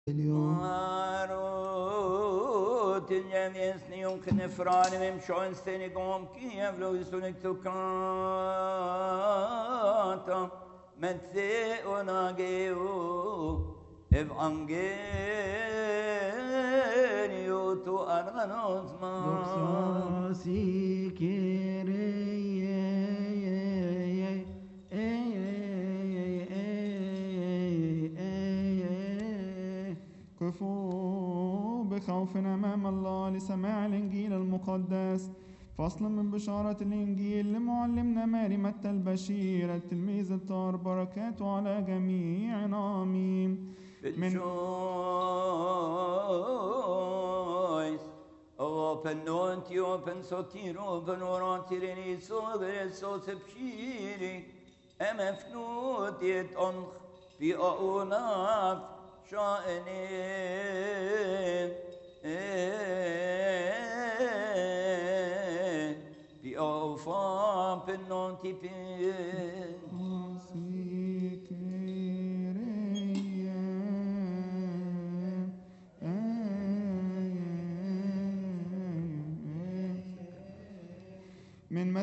اليوم Marot in jämjesni och knefrani vem sjön steni gom kiev lo isunik tukata men se onageo ev angenio tu arganos ma دوكساسي كيري قفوا بخوف أمام الله لسماع الإنجيل المقدس فصل من بشارة الإنجيل لمعلمنا ماري متى البشير التلميذ الطاهر بركاته على جميعنا آمين من Rejoice. Open non ti open sotir open orantir in iso ver so sepshiri emfnut yet on bi aunaf sha'anin bi aufam pen non ti pen من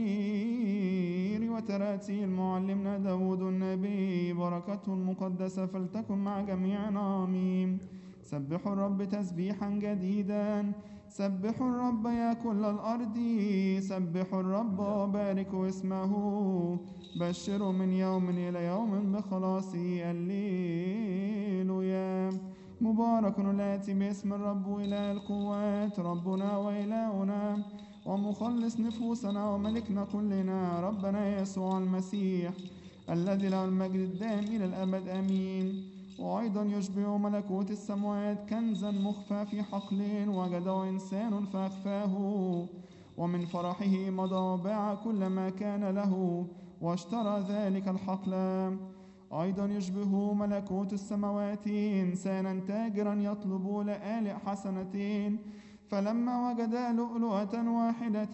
مزامير وتراتيل معلمنا داود النبي بركته المقدسة فلتكن مع جميعنا آمين سبحوا الرب تسبيحا جديدا سبحوا الرب يا كل الأرض سبحوا الرب وباركوا اسمه بشروا من يوم إلى يوم بخلاصه الليلويا مبارك الآتي باسم الرب إله القوات ربنا وإلهنا ومخلص نفوسنا وملكنا كلنا ربنا يسوع المسيح الذي له المجد الدائم إلى الأبد آمين وأيضا يشبه ملكوت السماوات كنزا مخفى في حقل وجده إنسان فأخفاه ومن فرحه مضى وباع كل ما كان له واشترى ذلك الحقل أيضا يشبه ملكوت السماوات إنسانا تاجرا يطلب لآلئ حسنتين فلما وجد لؤلؤة واحدة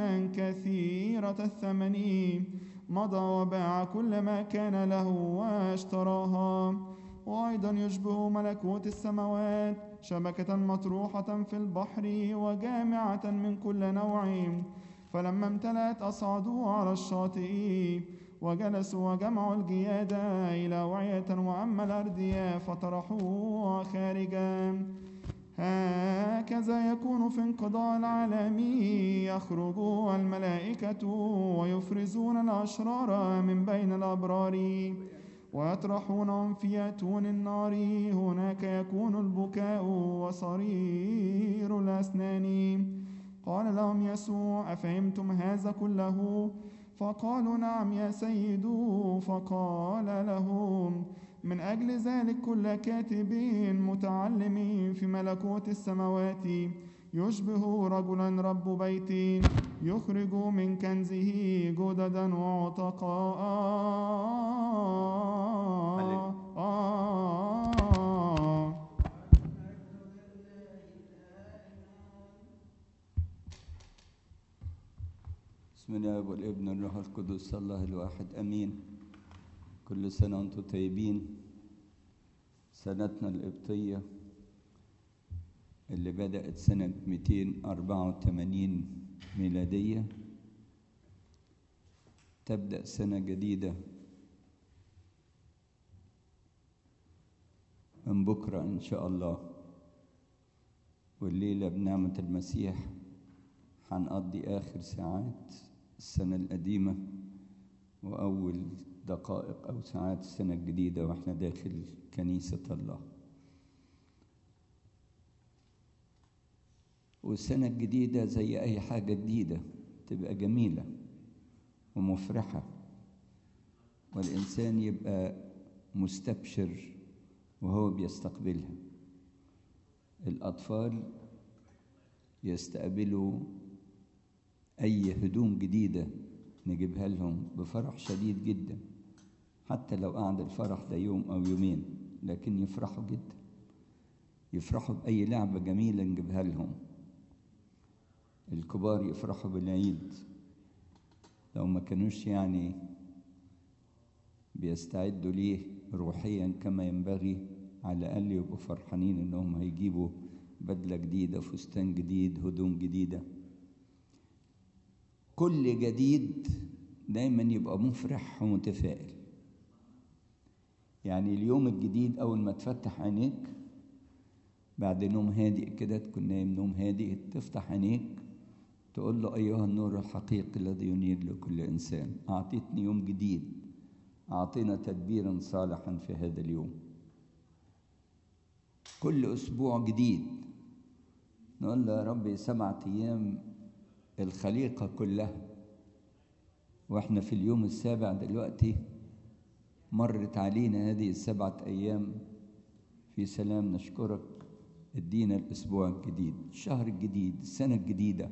كثيرة الثمن مضى وباع كل ما كان له واشتراها وأيضا يشبه ملكوت السماوات شبكة مطروحة في البحر وجامعة من كل نوع فلما امتلأت أصعدوا على الشاطئ وجلسوا وجمعوا الجياد إلى وعية وأما الأردية فطرحوها خارجا هكذا يكون في انقضاء العالم يخرج الملائكة ويفرزون الأشرار من بين الأبرار ويطرحونهم في أتون النار هناك يكون البكاء وصرير الأسنان قال لهم يسوع أفهمتم هذا كله فقالوا نعم يا سيد فقال لهم من أجل ذلك كل كاتب متعلم في ملكوت السماوات يشبه رجلا رب بيت يخرج من كنزه جددا وعتقاء بسم الله والابن والروح القدس الله الواحد امين كل سنه وانتم طيبين سنتنا القبطيه اللي بدات سنه 284 ميلاديه تبدا سنه جديده من بكره ان شاء الله والليله بنعمه المسيح هنقضي آخر ساعات السنة القديمة وأول دقائق أو ساعات السنة الجديدة وإحنا داخل كنيسة الله والسنة الجديدة زي أي حاجة جديدة تبقى جميلة ومفرحة والإنسان يبقى مستبشر وهو بيستقبلها الأطفال يستقبلوا أي هدوم جديدة نجيبها لهم بفرح شديد جدا حتى لو قعد الفرح ده يوم أو يومين لكن يفرحوا جدا يفرحوا بأي لعبة جميلة نجيبها لهم الكبار يفرحوا بالعيد لو ما كانوش يعني بيستعدوا ليه روحيا كما ينبغي على الأقل يبقوا فرحانين إنهم هيجيبوا بدلة جديدة فستان جديد هدوم جديدة كل جديد دايما يبقى مفرح ومتفائل يعني اليوم الجديد أول ما تفتح عينيك بعد نوم هادئ كده تكون نايم نوم هادئ تفتح عينيك تقول له أيها النور الحقيقي الذي ينير لكل إنسان أعطيتني يوم جديد أعطينا تدبيرا صالحا في هذا اليوم كل أسبوع جديد نقول له يا رب سبعة أيام الخليقة كلها وإحنا في اليوم السابع دلوقتي مرت علينا هذه السبعة أيام في سلام نشكرك ادينا الأسبوع الجديد الشهر الجديد السنة الجديدة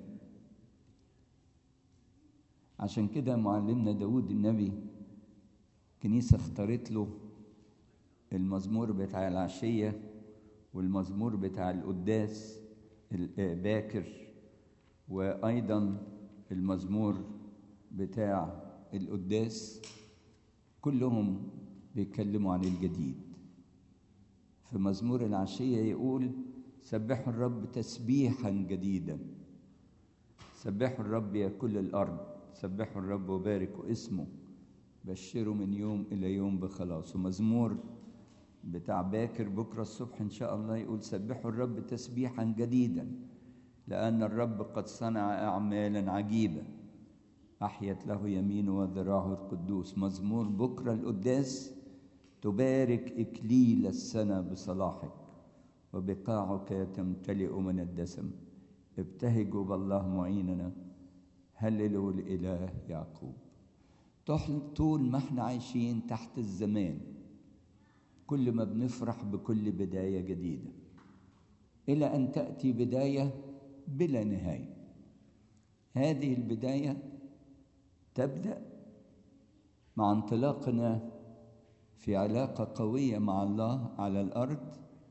عشان كده معلمنا داود النبي كنيسة اختارت له المزمور بتاع العشية والمزمور بتاع القداس الباكر وأيضا المزمور بتاع القداس كلهم بيتكلموا عن الجديد في مزمور العشية يقول سبحوا الرب تسبيحا جديدا سبحوا الرب يا كل الأرض سبحوا الرب وباركوا اسمه بشروا من يوم إلى يوم بخلاص ومزمور بتاع باكر بكرة الصبح إن شاء الله يقول سبحوا الرب تسبيحا جديدا لأن الرب قد صنع أعمالا عجيبة أحيت له يمينه وذراعه القدوس مزمور بكرة القداس تبارك إكليل السنة بصلاحك وبقاعك تمتلئ من الدسم ابتهجوا بالله معيننا هللوا الإله يعقوب طول ما احنا عايشين تحت الزمان كل ما بنفرح بكل بداية جديدة إلى أن تأتي بداية بلا نهاية هذه البداية تبدأ مع انطلاقنا في علاقة قوية مع الله على الأرض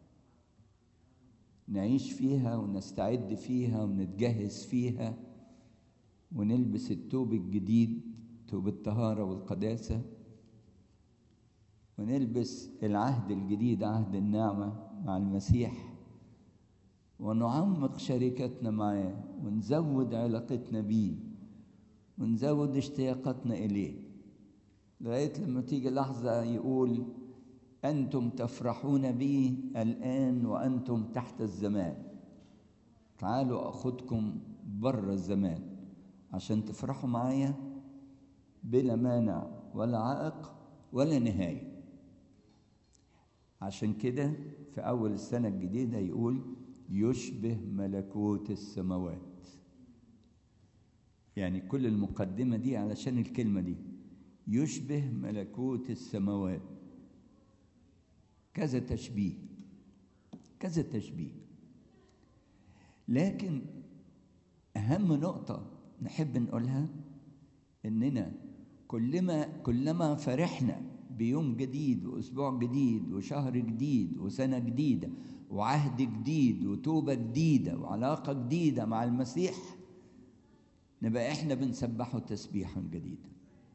نعيش فيها ونستعد فيها ونتجهز فيها ونلبس التوب الجديد توب الطهارة والقداسة ونلبس العهد الجديد عهد النعمة مع المسيح ونعمق شركتنا معاه ونزود علاقتنا بيه ونزود اشتياقاتنا إليه لغاية لما تيجي لحظة يقول أنتم تفرحون بي الآن وأنتم تحت الزمان تعالوا أخدكم بره الزمان عشان تفرحوا معايا بلا مانع ولا عائق ولا نهاية عشان كده في أول السنة الجديدة يقول يشبه ملكوت السماوات يعني كل المقدمة دي علشان الكلمة دي يشبه ملكوت السماوات كذا تشبيه كذا تشبيه لكن أهم نقطة نحب نقولها إننا كلما كلما فرحنا بيوم جديد وأسبوع جديد وشهر جديد وسنة جديدة وعهد جديد وتوبة جديدة وعلاقة جديدة مع المسيح نبقى إحنا بنسبحه تسبيحا جديدا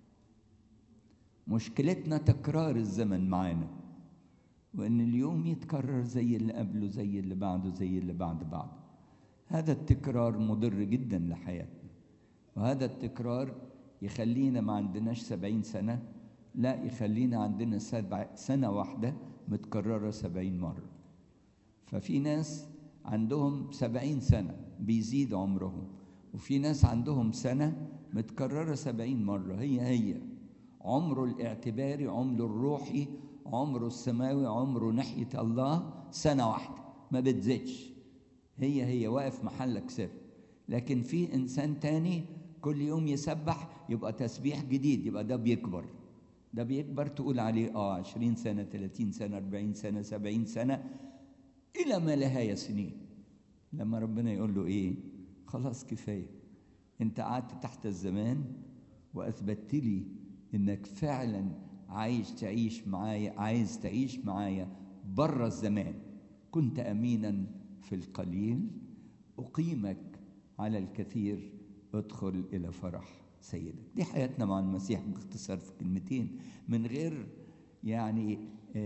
مشكلتنا تكرار الزمن معانا وإن اليوم يتكرر زي اللي قبله زي اللي بعده زي اللي بعد بعده هذا التكرار مضر جدا لحياتنا وهذا التكرار يخلينا ما عندناش سبعين سنة لا يخلينا عندنا سبع سنة واحدة متكررة سبعين مرة ففي ناس عندهم سبعين سنة بيزيد عمرهم وفي ناس عندهم سنة متكررة سبعين مرة هي هي عمره الاعتباري عمره الروحي عمره السماوي عمره ناحية الله سنة واحدة ما بتزيدش هي هي واقف محلك سر لكن في إنسان تاني كل يوم يسبح يبقى تسبيح جديد يبقى ده بيكبر ده بيكبر تقول عليه اه 20 سنة 30 سنة 40 سنة 70 سنة إلى ما لها سنين لما ربنا يقول له إيه خلاص كفاية أنت قعدت تحت الزمان وأثبتت لي إنك فعلا عايز تعيش معايا عايز تعيش معايا بره الزمان كنت أمينا في القليل أقيمك على الكثير ادخل إلى فرح سيدك دي حياتنا مع المسيح باختصار في كلمتين من غير يعني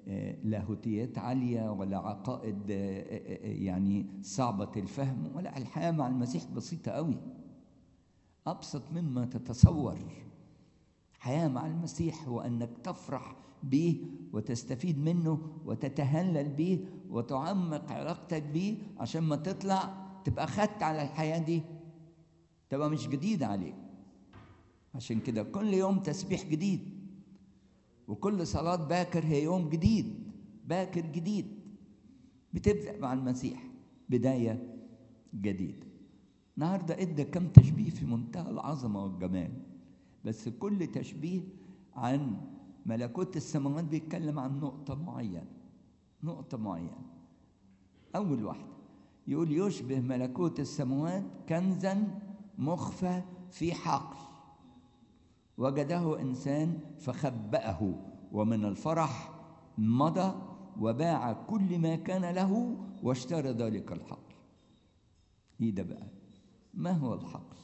آه، لاهوتيات عالية ولا عقائد آه، آه، آه، يعني صعبة الفهم ولا الحياة مع المسيح بسيطة قوي أبسط مما تتصور حياة مع المسيح هو أنك تفرح به وتستفيد منه وتتهلل به وتعمق علاقتك به عشان ما تطلع تبقى خدت على الحياة دي تبقى مش جديدة عليك عشان كده كل يوم تسبيح جديد وكل صلاة باكر هي يوم جديد باكر جديد بتبدأ مع المسيح بداية جديدة النهاردة ادى كم تشبيه في منتهى العظمة والجمال بس كل تشبيه عن ملكوت السماوات بيتكلم عن نقطة معينة نقطة معينة أول واحدة يقول يشبه ملكوت السماوات كنزا مخفى في حقل وجده إنسان فخبأه ومن الفرح مضى وباع كل ما كان له واشترى ذلك الحقل ايه ده بقى ما هو الحقل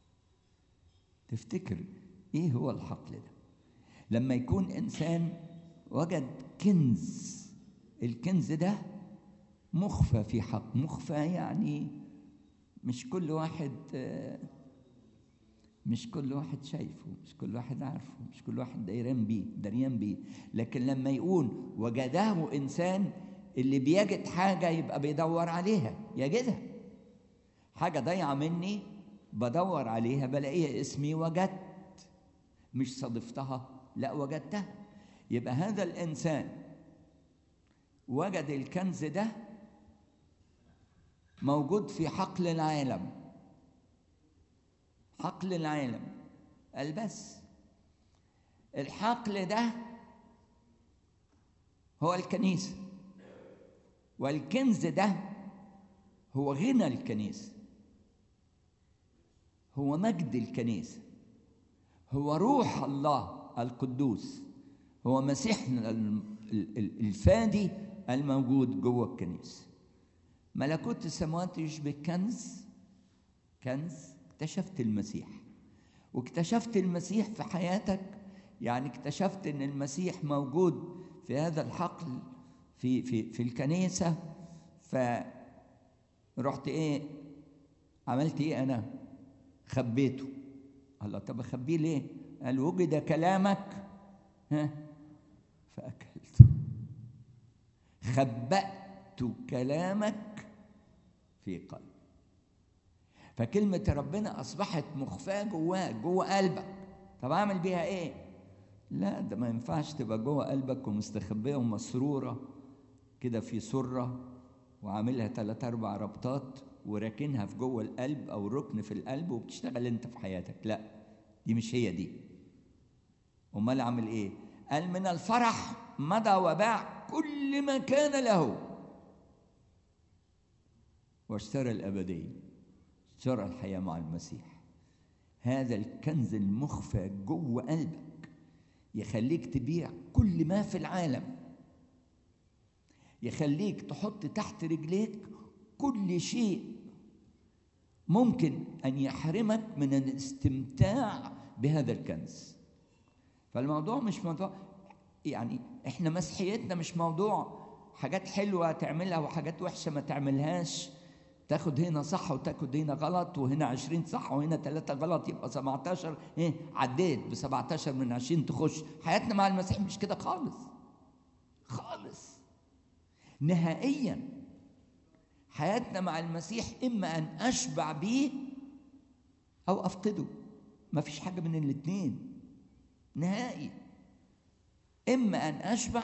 تفتكر ايه هو الحقل ده لما يكون انسان وجد كنز الكنز ده مخفى في حق مخفى يعني مش كل واحد آه، مش كل واحد شايفه مش كل واحد عارفه مش كل واحد دايران بيه دريان بيه لكن لما يقول وجده انسان اللي بيجد حاجه يبقى بيدور عليها يجدها حاجه ضايعه مني بدور عليها بلاقيها اسمي وجدت مش صادفتها لا وجدتها يبقى هذا الانسان وجد الكنز ده موجود في حقل العالم حقل العالم قال بس الحقل ده هو الكنيسة والكنز ده هو غنى الكنيسة هو مجد الكنيسة هو روح الله القدوس هو مسيحنا الم- ال- ال- الفادي الموجود جوه الكنيسة ملكوت السماوات يشبه كنز كنز اكتشفت المسيح واكتشفت المسيح في حياتك يعني اكتشفت ان المسيح موجود في هذا الحقل في في في الكنيسه فرحت ايه عملت ايه انا خبيته الله طب اخبيه ليه قال وجد كلامك ها فاكلته خبأت كلامك في قلبي فكلمة ربنا أصبحت مخفاة جواك جوه قلبك طب أعمل بيها إيه؟ لا ده ما ينفعش تبقى جوه قلبك ومستخبية ومسرورة كده في سرة وعاملها ثلاث أربع ربطات وراكنها في جوه القلب أو ركن في القلب وبتشتغل أنت في حياتك لا دي مش هي دي أمال أعمل إيه؟ قال من الفرح مضى وباع كل ما كان له واشترى الأبدية اشترى الحياة مع المسيح هذا الكنز المخفى جوه قلبك يخليك تبيع كل ما في العالم يخليك تحط تحت رجليك كل شيء ممكن أن يحرمك من الاستمتاع بهذا الكنز فالموضوع مش موضوع يعني احنا مسيحيتنا مش موضوع حاجات حلوة تعملها وحاجات وحشة ما تعملهاش تاخد هنا صح وتاخد هنا غلط وهنا 20 صح وهنا 3 غلط يبقى 17 ايه عديت ب 17 من 20 تخش حياتنا مع المسيح مش كده خالص خالص نهائيا حياتنا مع المسيح اما ان اشبع بيه او افقده ما فيش حاجه من الاثنين نهائي اما ان اشبع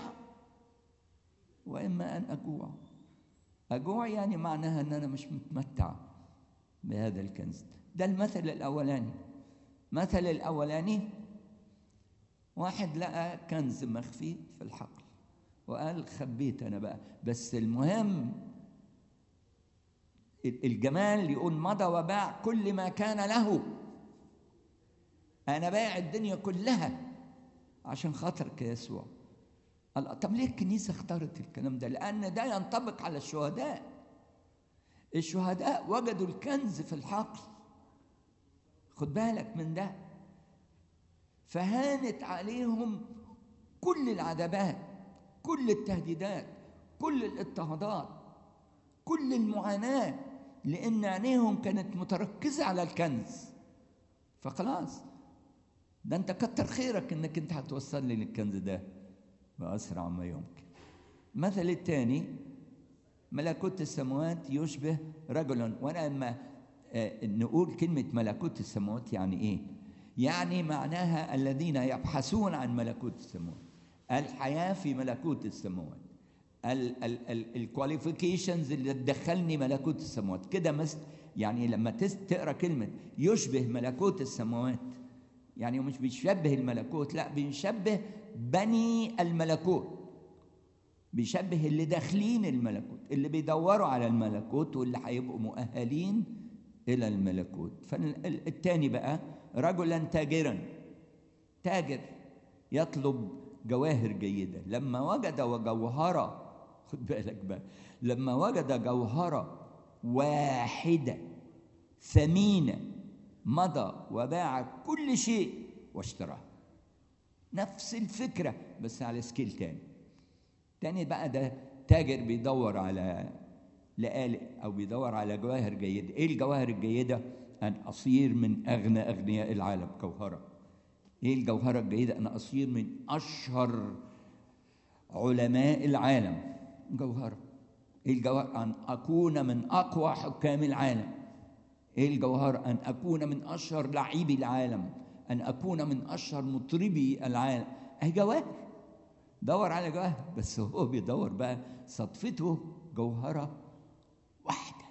واما ان اجوع اجوع يعني معناها ان انا مش متمتع بهذا الكنز ده المثل الاولاني مثل الاولاني واحد لقى كنز مخفي في الحقل وقال خبيت انا بقى بس المهم الجمال يقول مضى وباع كل ما كان له انا بايع الدنيا كلها عشان خاطرك يا يسوع قال طب ليه الكنيسه اختارت الكلام ده لان ده ينطبق على الشهداء الشهداء وجدوا الكنز في الحقل خد بالك من ده فهانت عليهم كل العذابات كل التهديدات كل الاضطهادات كل المعاناة لأن عينيهم كانت متركزة على الكنز فخلاص ده انت كتر خيرك انك انت هتوصل لي للكنز ده بأسرع ما يمكن المثل الثاني ملكوت السماوات يشبه رجلا وانا لما آه، نقول كلمة ملكوت السماوات يعني ايه؟ يعني معناها الذين يبحثون عن ملكوت السماوات الحياة في ملكوت السماوات الكواليفيكيشنز اللي تدخلني ملكوت السماوات كده مثل يعني لما تس- تقرا كلمة يشبه ملكوت السماوات يعني هو مش بيشبه الملكوت لا بيشبه بني الملكوت بيشبه اللي داخلين الملكوت اللي بيدوروا على الملكوت واللي هيبقوا مؤهلين الى الملكوت فالتاني بقى رجلا تاجرا تاجر يطلب جواهر جيده لما وجد جوهره خد بالك بقى لما وجد جوهره واحده ثمينه مضى وباع كل شيء واشتراه نفس الفكره بس على سكيل تاني تاني بقى ده تاجر بيدور على لآلئ أو بيدور على جواهر جيدة إيه الجواهر الجيدة؟ أن أصير من أغنى أغنياء العالم جوهرة إيه الجوهرة الجيدة؟ أن أصير من أشهر علماء العالم جوهرة إيه الجوهرة؟ أن أكون من أقوى حكام العالم إيه الجوهرة؟ أن أكون من أشهر لعيبي العالم أن أكون من أشهر مطربي العالم أهي جواهر دور على جواهر بس هو بيدور بقى صدفته جوهرة واحدة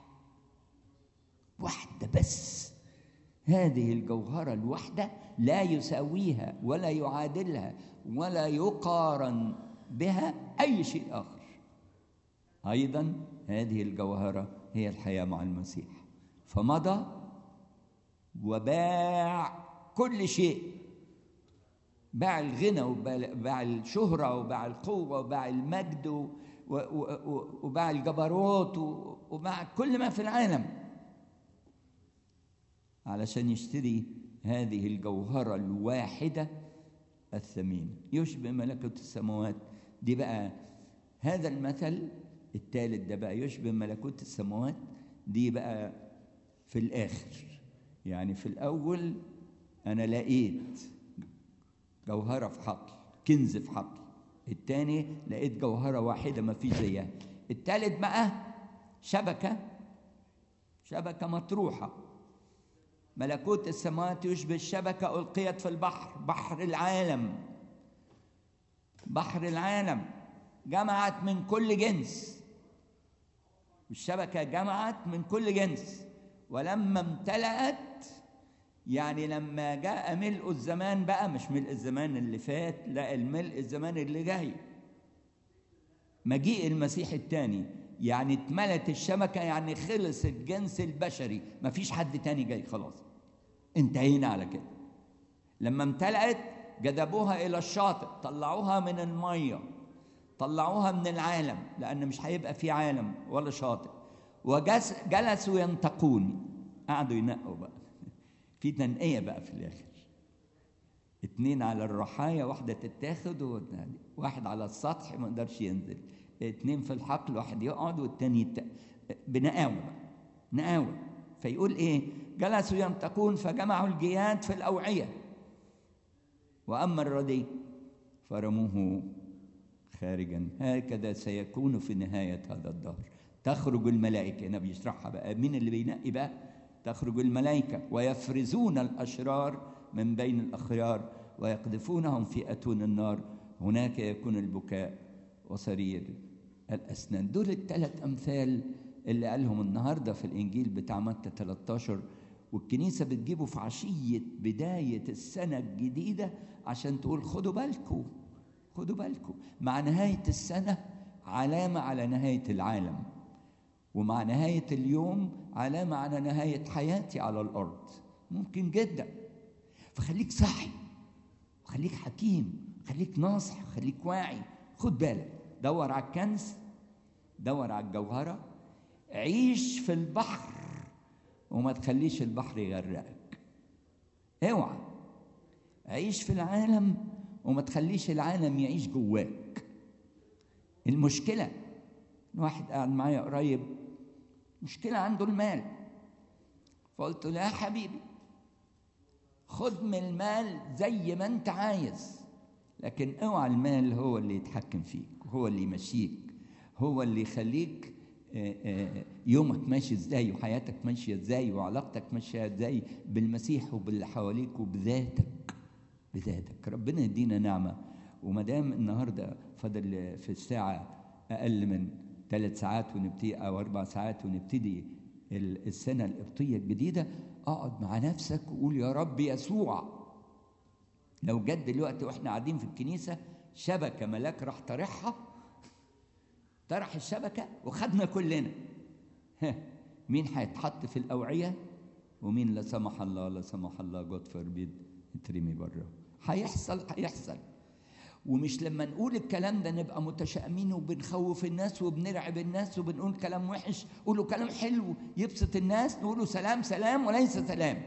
واحدة بس هذه الجوهرة الواحدة لا يساويها ولا يعادلها ولا يقارن بها أي شيء آخر أيضا هذه الجوهرة هي الحياة مع المسيح فمضى وباع كل شيء باع الغنى وباع الشهرة وباع القوة وباع المجد و- و- و- وباع الجبروت و- وباع كل ما في العالم علشان يشتري هذه الجوهرة الواحدة الثمينة يشبه ملكوت السماوات دي بقى هذا المثل الثالث ده بقى يشبه ملكوت السماوات دي بقى في الآخر يعني في الأول أنا لقيت جوهرة في حقل كنز في حقل التاني لقيت جوهرة واحدة ما فيش زيها التالت بقى شبكة شبكة مطروحة ملكوت السماوات يشبه الشبكة ألقيت في البحر بحر العالم بحر العالم جمعت من كل جنس الشبكة جمعت من كل جنس ولما امتلأت يعني لما جاء ملء الزمان بقى مش ملء الزمان اللي فات لا الملء الزمان اللي جاي مجيء المسيح الثاني يعني اتملت الشبكة يعني خلص الجنس البشري مفيش حد تاني جاي خلاص انتهينا على كده لما امتلأت جذبوها إلى الشاطئ طلعوها من المية طلعوها من العالم لأن مش هيبقى في عالم ولا شاطئ وجلسوا ينتقون قعدوا ينقوا بقى في تنقية بقى في الآخر اتنين على الرحاية واحدة تتاخد والتاني- واحد على السطح ما يقدرش ينزل اتنين في الحقل واحد يقعد والتاني يت... بنقاوة بقى نقاوة فيقول ايه جلسوا ينتقون فجمعوا الجياد في الأوعية وأما الردي فرموه خارجا هكذا سيكون في نهاية هذا الدهر تخرج الملائكة هنا بيشرحها بقى مين اللي بينقي بقى تخرج الملائكة ويفرزون الأشرار من بين الأخيار ويقذفونهم في أتون النار هناك يكون البكاء وصرير الأسنان دول الثلاث أمثال اللي قالهم النهاردة في الإنجيل بتاع متى 13 والكنيسة بتجيبه في عشية بداية السنة الجديدة عشان تقول خدوا بالكم خدوا بالكم مع نهاية السنة علامة على نهاية العالم ومع نهاية اليوم علامة على نهاية حياتي على الأرض ممكن جدا فخليك صاحي وخليك حكيم خليك ناصح خليك واعي خد بالك دور على الكنز دور على الجوهرة عيش في البحر وما تخليش البحر يغرقك اوعى عيش في العالم وما تخليش العالم يعيش جواك المشكله إن واحد قاعد معايا قريب مشكله عنده المال فقلت له يا حبيبي خد من المال زي ما انت عايز لكن اوعى المال هو اللي يتحكم فيك هو اللي يمشيك هو اللي يخليك آه، آه، يومك ماشي ازاي وحياتك ماشيه ازاي وعلاقتك ماشيه ازاي بالمسيح وباللي حواليك وبذاتك بذاتك ربنا يدينا نعمه وما دام النهارده فاضل في الساعه اقل من ثلاث ساعات ونبتدي او اربع ساعات ونبتدي ال- السنه القبطيه الجديده اقعد مع نفسك وقول يا رب يسوع لو جت دلوقتي واحنا قاعدين في الكنيسه شبكه ملاك راح طرحها طرح الشبكه وخدنا كلنا ها، مين هيتحط في الاوعيه ومين لا سمح الله لا سمح الله جود فوربيد يترمي بره هيحصل هيحصل ومش لما نقول الكلام ده نبقى متشائمين وبنخوف الناس وبنرعب الناس وبنقول كلام وحش قولوا كلام حلو يبسط الناس نقولوا سلام سلام وليس سلام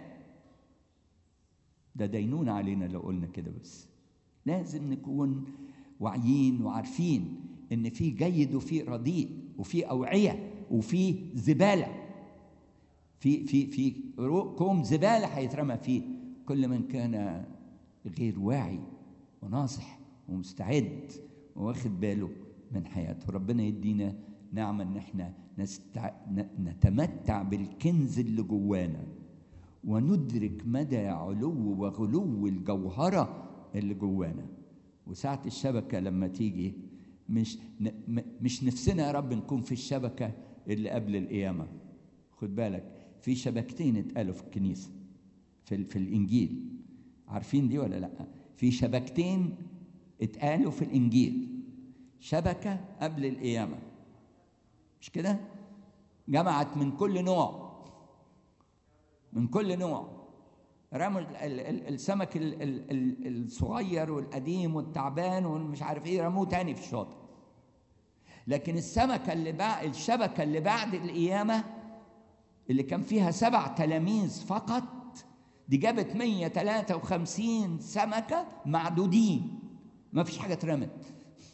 ده دينون علينا لو قلنا كده بس لازم نكون واعيين وعارفين ان في جيد وفي رديء وفي اوعيه وفي زباله في في في رو- كوم زباله هيترمى فيه كل من كان غير واعي وناصح ومستعد واخد باله من حياته ربنا يدينا نعمه ان احنا نستع... ن- نتمتع بالكنز اللي جوانا وندرك مدى علو وغلو الجوهره اللي جوانا وساعة الشبكة لما تيجي مش ن... م- مش نفسنا يا رب نكون في الشبكة اللي قبل القيامة خد بالك في شبكتين اتقالوا في الكنيسة في, ال... في الإنجيل عارفين دي ولا لأ في شبكتين اتقالوا في الإنجيل شبكة قبل القيامة مش كده جمعت من كل نوع من كل نوع رموا ال- ال- ال- السمك ال- ال- ال- الصغير والقديم والتعبان والمش عارف ايه رموه تاني في الشاطئ لكن السمكه اللي بعد الشبكه اللي بعد القيامه اللي كان فيها سبع تلاميذ فقط دي جابت 153 سمكه معدودين ما فيش حاجه اترمت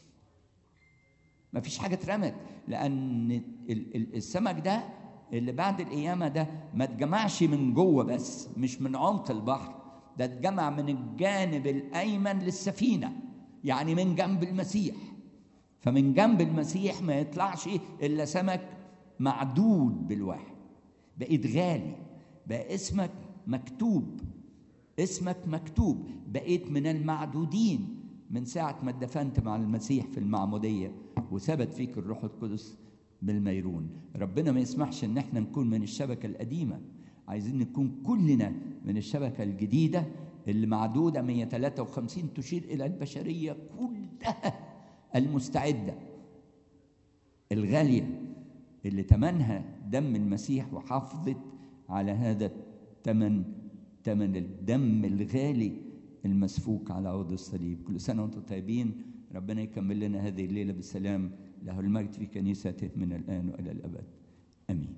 ما فيش حاجه اترمت لان ال- ال- السمك ده اللي بعد القيامه ده ما اتجمعش من جوه بس مش من عمق البحر ده اتجمع من الجانب الايمن للسفينه يعني من جنب المسيح فمن جنب المسيح ما يطلعش الا سمك معدود بالواحد بقيت غالي بقى اسمك مكتوب اسمك مكتوب بقيت من المعدودين من ساعة ما اتدفنت مع المسيح في المعمودية وثبت فيك الروح القدس بالميرون ربنا ما يسمحش ان احنا نكون من الشبكة القديمة عايزين نكون كلنا من الشبكة الجديدة اللي معدودة 153 تشير إلى البشرية كلها المستعدة الغالية اللي تمنها دم المسيح وحافظت على هذا الثمن ثمن الدم الغالي المسفوك على عود الصليب كل سنة وانتم طيبين ربنا يكمل لنا هذه الليلة بالسلام له المجد في كنيسته من الآن وإلى الأبد آمين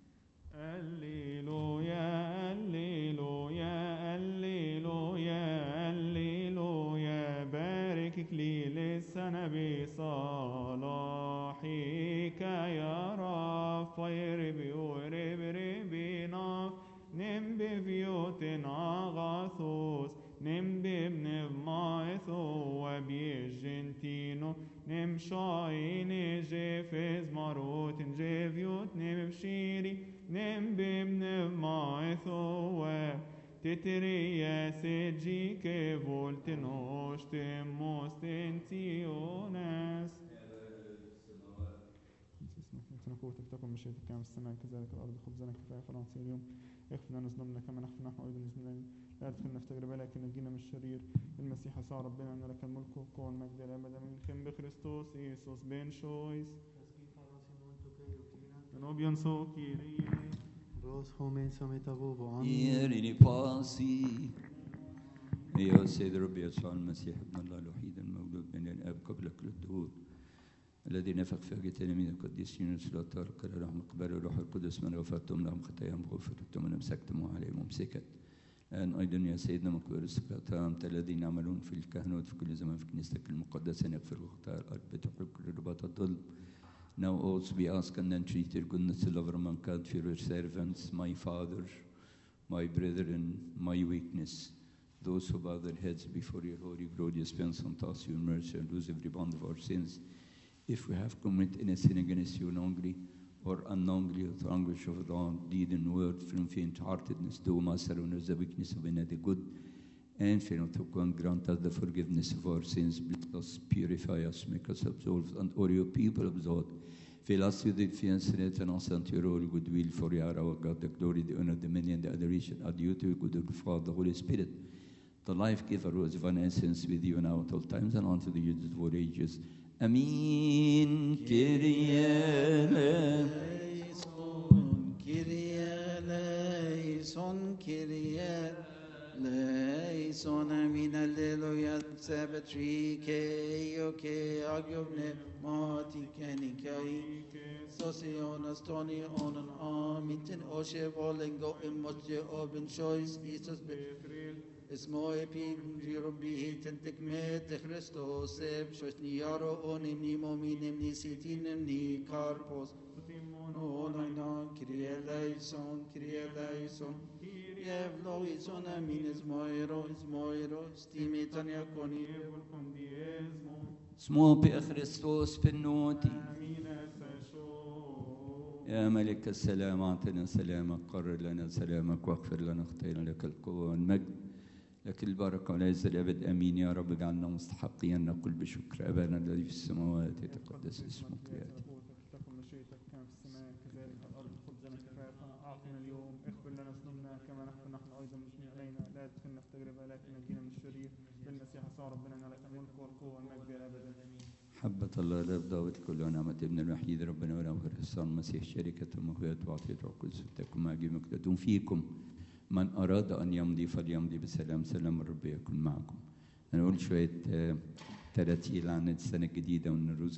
هللويا هللويا هللويا هللويا بارك لي للسنة بصلاحك يا رب فيربي وربي ربنا نم بفيوت عغاثوس نم بابن مايثو وبيجنتينو نم شاين جيفز ماروت جيفيوت نم بشيري نم بابن مايثو تتريا سجي كفولت نوشت موستنتيوناس اسمك قوتك تكن مشيئتك كما في السماء كذلك الارض خبزنا كفايه فرنسا اليوم اغفر لنا ذنوبنا كما نغفر نحن ايضا للمذنبين لا تدخلنا في تجربه لكن نجينا من الشرير المسيح يسوع ربنا ان لك الملك والقوه والمجد الابد امين خم بخريستوس يسوس بن شويس نوبيان سو كيري Ros homen sametavovo. إيريني باسي يا سيد ربي يسوع المسيح ابن الله الوحيد المولود من الآب قبل كل الدهور الذي نفخ في وجه تلاميذ القديسين السلاطار قال لهم اقبلوا الروح القدس من غفرتم لهم خطاياهم غفرتم من امسكتم عليهم ممسكت أن أيضا يا سيدنا مقبول السكرتاء أنت الذين يعملون في الكهنوت في كل زمان في كنيستك المقدسة أن يغفر خطايا الأرض بتحب كل رباط الظلم Now also we ask and entreat your goodness to love mankind for your servants, my father, my brethren, my weakness, those who bow their heads before your holy glorious dispense unto us your mercy and lose every bond of our sins. If we have committed any sin against you knowingly or unknowingly with anguish of thought, deed, and word, from faint-heartedness, do master honor the weakness of another good, and fear not to God, grant us the forgiveness of our sins, bless us, purify us, make us absolved, and all your people absolved. Fill us with the fiance and us unto your all goodwill, for you are our God, the glory, the honor, dominion, the adoration are due to you, good Father, the Holy Spirit, the life giver who is divine essence with you now at all times and unto the ages of all ages. Amen. Kyrie Eleison, Kyrie eleison, Kyrie eleison, amin, alleluia, sabatri, ke, ke, agiovne, mati, kenikai, sosionas, toni, onan, amitin, oshe, volengo, imosje, oben, choice, Jesus, اسمه epim rabbi tentek met Christos eb shosni yaro onim ni mominim ni sitinim ni karpos onainan kirie eleison kirie eleison kirie vloison amin es moiro es moiro stime tania koni اسمه بخريستوس في النوتي يا ملك السلام اعطنا سلامك قرر لنا سلامك واغفر لنا خطينا لك القوه والمجد لك البركه والعز الابد امين يا رب اجعلنا مستحقين ان نقول بشكر ابانا الذي في السماوات يتقدس اسمك ياتي تكن مشيئتك كما في السماء كذلك على الارض خبزنا كفافنا اعطنا اليوم اغفر لنا ذنوبنا كما نغفر نحن ايضا مجمع علينا لا تدخلنا في تجربه لكن نجينا من الشرير بالمسيح صار ربنا لك الملك والقوه والمجد الى الابد امين حبة الله لا ضابط كل ونعمة ابن الوحيد ربنا ولا مخلص المسيح شركة المخوات وعطية القدس تكن مع جميع مقتدون فيكم من أراد أن يمضي فليمضي بسلام سلام الرب يكون معكم هنقول شوية آه، تراتيل عن السنة الجديدة والنروز